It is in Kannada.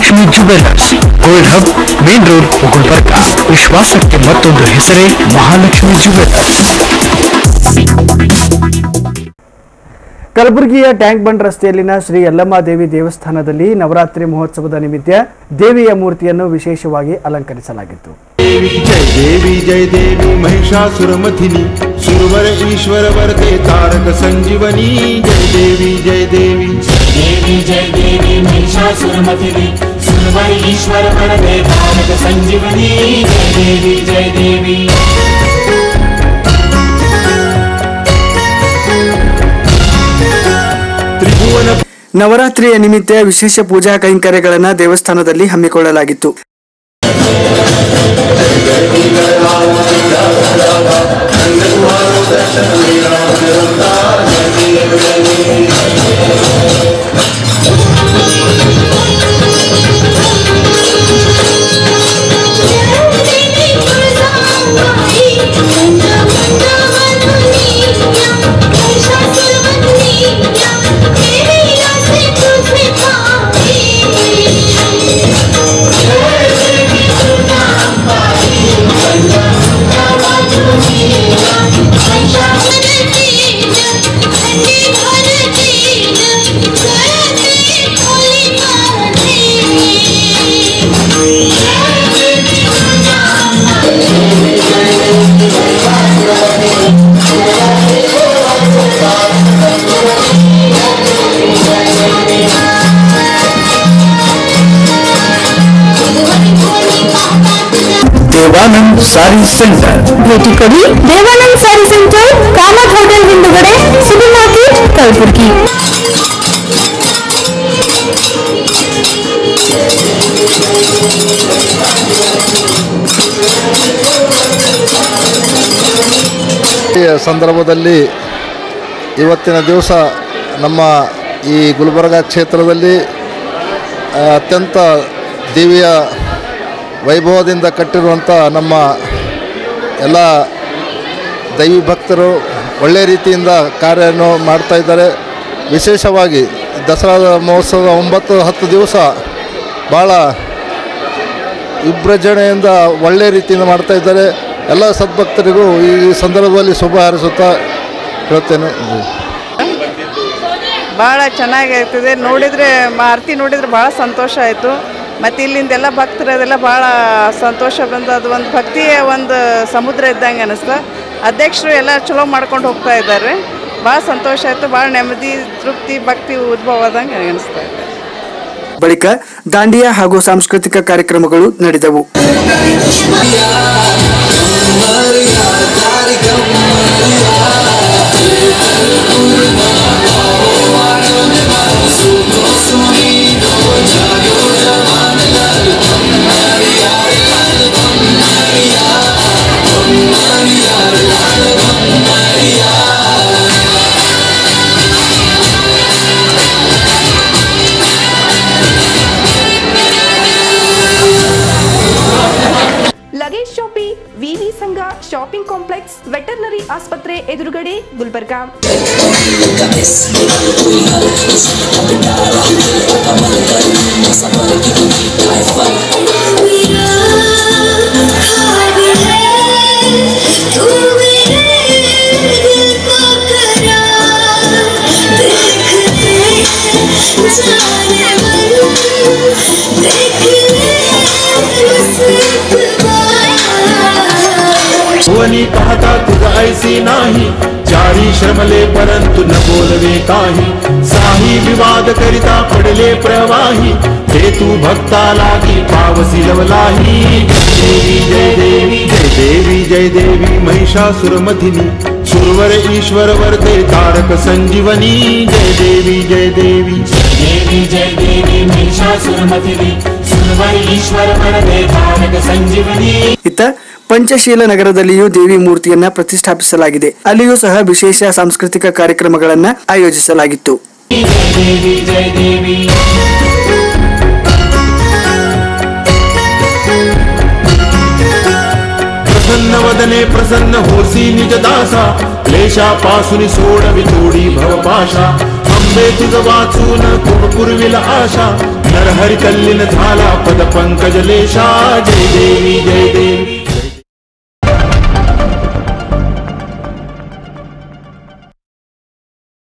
Mahalakshmi jewellers gold hub main road Gulbarga ವಿಶ್ವಾಸಕ್ಕೆ ಮತ್ತೊಂದು ಹೆಸರೇ ಮಹಾಲಕ್ಷ್ಮಿ ಜುವೆಲ್ಲರ್ಸ್ ಕಲಬುರಗಿಯ ಟ್ಯಾಂಕ್ ಬಂಡ್ ರಸ್ತೆಯಲ್ಲಿನ ಶ್ರೀ ಯಲ್ಲಮ್ಮ ದೇವಿ ದೇವಸ್ಥಾನದಲ್ಲಿ ನವರಾತ್ರಿ ಮಹೋತ್ಸವದ ನಿಮಿತ್ತ ದೇವಿಯ ಮೂರ್ತಿಯನ್ನು ವಿಶೇಷವಾಗಿ ಅಲಂಕರಿಸಲಾಗಿತ್ತು जय देवी जय देवी महिषासुरमथिनी सुरवर ईश्वर वरते तारक संजीवनी जय देवी जय देवी देवी जय देवी महिषासुरमथिनी सुरवर ईश्वर वरदे तारक संजीवनी जय देवी जय देवी त्रिभुवन ನವರಾತ್ರಿಯ ನಿಮಿತ್ತ ವಿಶೇಷ ಪೂಜಾ ಕೈಂಕರ್ಯಗಳನ್ನು ದೇವಸ್ಥಾನದಲ್ಲಿ ಹಮ್ಮಿಕೊಳ್ಳಲಾಗಿತ್ತು ದೇವಾನಂದ್ ಸಾರಿ ಸೆಂಟರ್ ಭೇಟಿ ಕೊಡಿ ದೇವಾನಂದ್ ಸ್ಯಾರಿ ಸೆಂಟರ್ ಕಾಮತ್ ಹೋಟೆಲ್ ಹಿಂದುಗಡೆ ಸೂಪರ್ ಮಾರ್ಕೆಟ್ ಕಲಬುರಗಿ ಈ ಸಂದರ್ಭದಲ್ಲಿ ಇವತ್ತಿನ ದಿವಸ ನಮ್ಮ ಈ ಗುಲ್ಬರ್ಗ ಕ್ಷೇತ್ರದಲ್ಲಿ ಆ, ಅತ್ಯಂತ ದೇವಿಯ ವೈಭವದಿಂದ ಕಟ್ಟಿರುವಂಥ ನಮ್ಮ ಎಲ್ಲ ದೈವಿ ಭಕ್ತರು ಒಳ್ಳೆಯ ರೀತಿಯಿಂದ ಕಾರ್ಯವನ್ನು ಮಾಡ್ತಾ ಇದ್ದಾರೆ ವಿಶೇಷವಾಗಿ ದಸರಾ ಮಹೋತ್ಸವ ಒಂಬತ್ತು ಹತ್ತು ದಿವಸ ಭಾಳ ವಿಭ್ರಜಣೆಯಿಂದ ಒಳ್ಳೆಯ ರೀತಿಯಿಂದ ಮಾಡ್ತಾ ಇದ್ದಾರೆ ಎಲ್ಲ ಸದ್ಭಕ್ತರಿಗೂ ಈ ಸಂದರ್ಭದಲ್ಲಿ ಶುಭ ಹಾರೈಸುತ್ತಾ ಹೇಳ್ತೇನೆ ಭಾಳ ಚೆನ್ನಾಗಿರ್ತದೆ ನೋಡಿದರೆ ಆರತಿ ನೋಡಿದರೆ ಭಾಳ ಸಂತೋಷ ಆಯಿತು ಮತ್ತು ಇಲ್ಲಿಂದೆಲ್ಲ ಭಕ್ತರದೆಲ್ಲ ಭಾಳ ಸಂತೋಷ ಬಂದು ಅದು ಒಂದು ಭಕ್ತಿಯ ಒಂದು ಸಮುದ್ರ ಇದ್ದಂಗೆ ಅನಿಸ್ತು ಅಧ್ಯಕ್ಷರು ಎಲ್ಲ ಚಲೋ ಮಾಡ್ಕೊಂಡು ಹೋಗ್ತಾ ಇದ್ದಾರೆ ಭಾಳ ಸಂತೋಷ ಆಯಿತು ಭಾಳ ನೆಮ್ಮದಿ ತೃಪ್ತಿ ಭಕ್ತಿ ಉದ್ಭವ ಆದಂಗೆ ಅನಿಸ್ತಾ ಇದೆ ಬಳಿಕ ದಾಂಡಿಯಾ ಹಾಗೂ ಸಾಂಸ್ಕೃತಿಕ ಕಾರ್ಯಕ್ರಮಗಳು ನಡೆದವು ಲಗೇಜ್ ಶಾಪಿ ವಿವಿ ಸಂಘ ಶಾಪಿಂಗ್ ಕಾಂಪ್ಲೆಕ್ಸ್ ವೆಟರ್ನರಿ ಆಸ್ಪತ್ರೆ ಎದುರುಗಡೆ ಗುಲ್ಬರ್ಗಾ भुवनी पाहता तुझ ऐसी नाही चारी श्रमले परंतु न बोलवे काही साही विवाद करिता पडले प्रवाही हे तू भक्ता लागी पावसी लवलाही देवी जय देवी जय देवी जय देवी महिषासुरमथिनी सुरवर ईश्वर वरते तारक संजीवनी जय देवी जय देवी देवी जय देवी महिषासुरमथिनी सुरवर ईश्वर वरदे तारक संजीवनी ಇತ್ತ ಪಂಚಶೀಲ ನಗರದಲ್ಲಿಯೂ ದೇವಿ ಮೂರ್ತಿಯನ್ನ ಪ್ರತಿಷ್ಠಾಪಿಸಲಾಗಿದೆ ಅಲ್ಲಿಯೂ ಸಹ ವಿಶೇಷ ಸಾಂಸ್ಕೃತಿಕ ಕಾರ್ಯಕ್ರಮಗಳನ್ನ ಆಯೋಜಿಸಲಾಗಿತ್ತು जय देवी जय देवी प्रसन्न वदने प्रसन्न होसी निज दासा क्लेशापासुनि सोडवि तोडी भवपाशा अंबे तुझ वाचून कोण पुरविल आशा नरहरि कल्लिन झाला पद पंकजलेशा जय देवी जय देवी